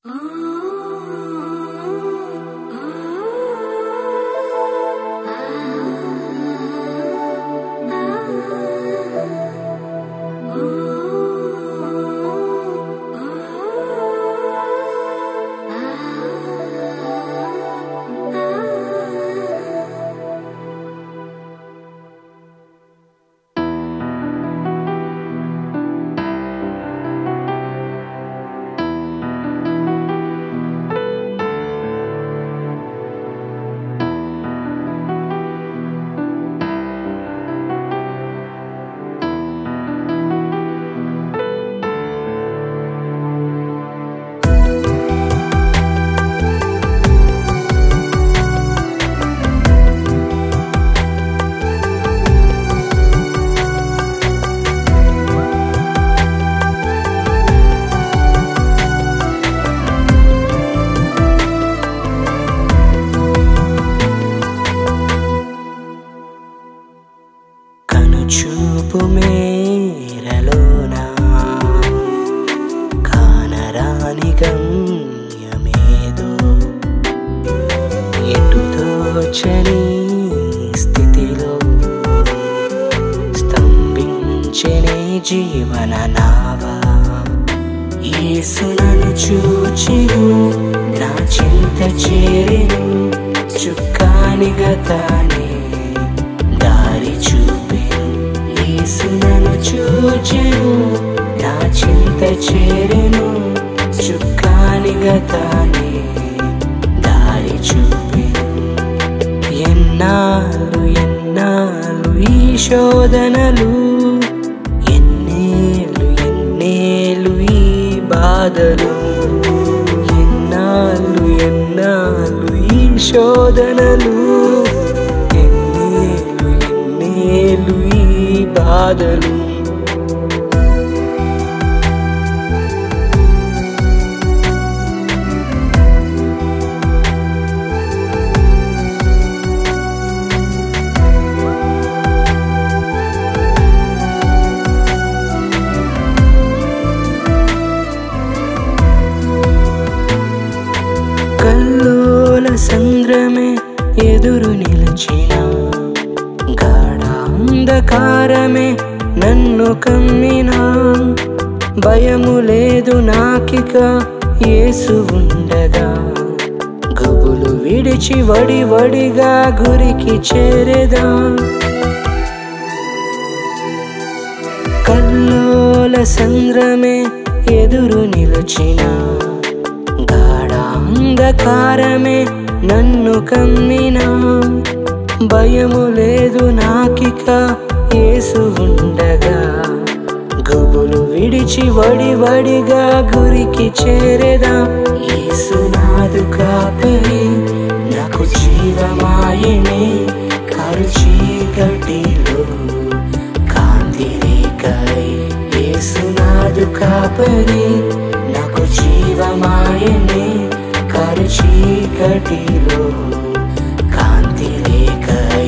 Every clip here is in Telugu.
కనుచూపు మేరలోన కానరాని గమ్యమేదో ఎటు తోచని స్థితిలో స్తంభించని జీవన నావా యేసునను చూచిను నా చింత చేరెను చుక్కానిగా తానే దారి చూపెను యేసునను చూచెను నా చింత చేరెను చుక్కానిగా తానే దారి చూపెను ఎన్నాళ్ళు ఎన్నాళ్ళు ఈ శోధనలు ఎన్నేళ్ళు ఎన్నేళ్ళు ఈ బాధలు ఎన్నాళ్ళు ఎన్నాళ్ళు ఈ శోధనలు ఎన్నేళ్ళు ఎన్నేళ్ళు ఈ బాధలు కల్లోల సంద్రమే ఎదురు నిలిచిన గాఢాంధకారమే నన్ను కమ్మినా భయము లేదు నాకిక యేసు ఉండగా గుబులు విడిచి వడి వడిగా గురికి చేరేదా కల్లోల సంద్రమే ఎదురు నిలిచిన గాఢాంధకారమే నన్ను కమ్మినా భయము లేదు నాకిక యేసు ఉండగా గుబులు విడిచి వడి వడిగా గురికి చేరేదా యేసునాదు కాపరి నాకు జీవమాయనే కరుచి గడ్డిలో కాంతి రేఖై యేసునాదు కాపరి నాకు జీవమాయనే కరుచి గడ్డిలో కాంతి రేఖై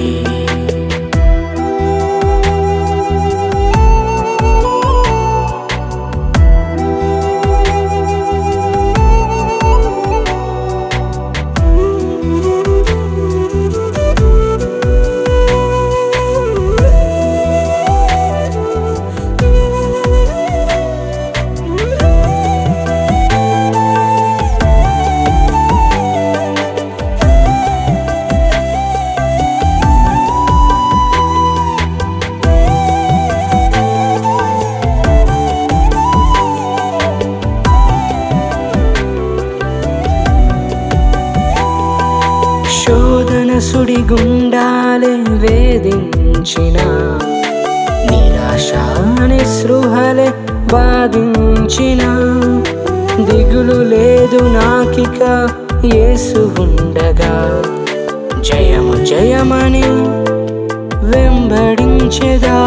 శోధన సుడి గుండాలే వేధించిన నిరాశ నిస్పృహలే బాధించిన దిగులు లేదు నాకిక యేసు ఉండగా జయము జయమని వెంబడించెదా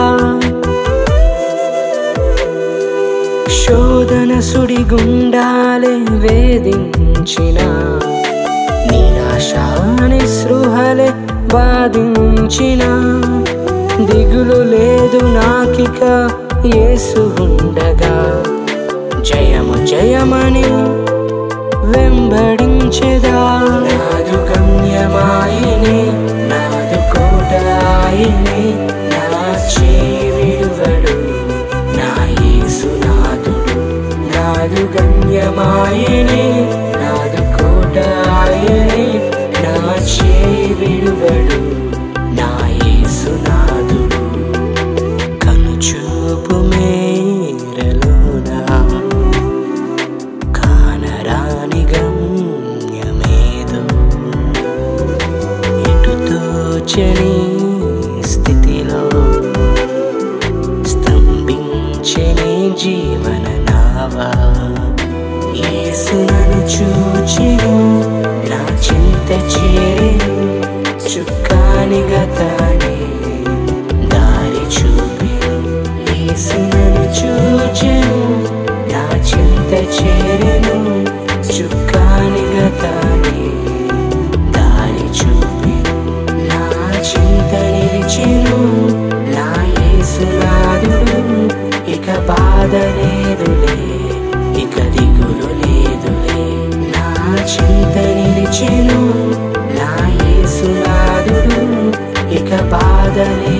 శోధన సుడి గుండాలే వేధించిన నిరాశ నిస్పృహలే బాధించిన దిగులు లేదు నాకిక యేసు ఉండగా జయము జయమని వెంబడించెదా నాదు గమ్యమాయనే నాదు కోట ఆయనే నా చేవిడువడు నా యేసునాథుడు నాదు గమ్యమాయనే నాదు కోట ఆయనే నా చేవిడువడు నా యేసునాథుడు కనుచూపు మేరలోనా కానరాని గమ్యమేదో ఎటు తోచని స్థితిలో స్తంభించని జీవన నావా యేసునను చూచెను నా చింత చేరెను చుక్కాని గతానే దారి చూపెను యేసునను చూచెను నా చింత చేరెను చుక్కాని గతానే దారి చూపెను నా చింత నిలిచెను నా యేసునాథుడు ఇక బాధ లేదులే ఇక దిగులు లేదులే నా చింత నిలిచెను నా యేసునాథుడు ఇక బాధ లేదు